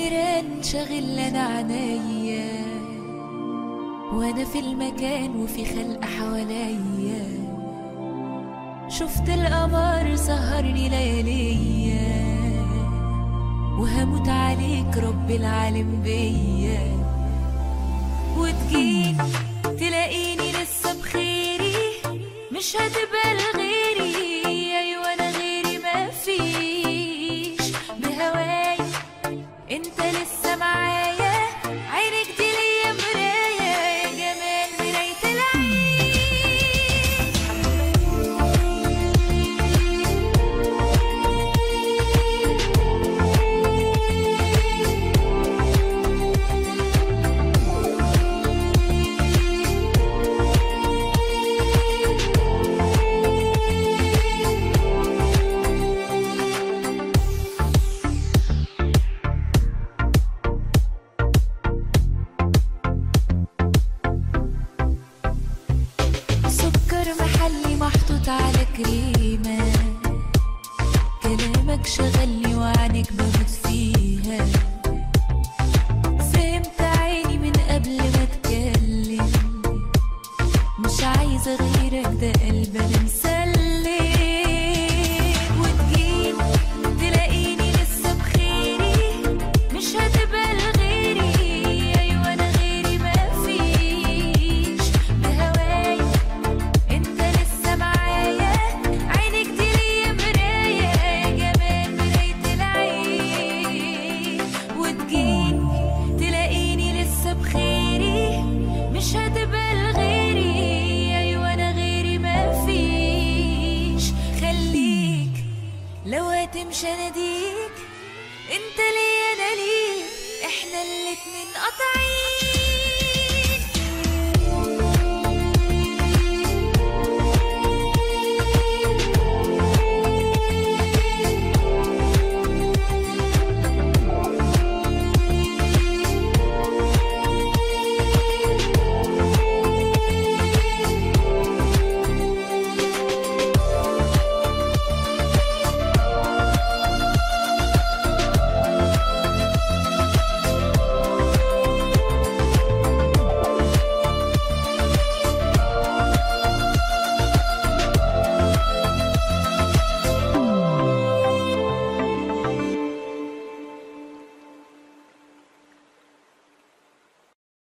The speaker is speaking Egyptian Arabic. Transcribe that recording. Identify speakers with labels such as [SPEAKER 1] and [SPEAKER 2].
[SPEAKER 1] الجيران شغل انا عنيا وانا في المكان وفي خلق حواليا شفت القمر سهرني لياليا وهموت عليك رب العالم بيا وتجيني تلاقيني لسه بخيري مش هتبقى لغيري ايوه انا غيري ما فيش بهواي انت لسه معايا عينك دي ليا مراية يا جمال مراية العين سكر محلي محطوط على كريمة كلامك شغلني وعنك بموت فيها فهمت عيني من قبل ما اتكلم مش عايزة غيرك ده قلب انا مسلم وتجيني تلاقيني لسه بخيري مش هتبقى لغيري ايوه انا غيري ما فيش بهواي انت لسه معايا عينك دي ليا مراية يا جمال مراية العين وتجيني تلاقيني لسه بخيري مش هتبقى لغيري ايوه انا غيري ما فيش خليك لو هتمشي اناديك انت ليا انا ليك احنا الاتنين قطعين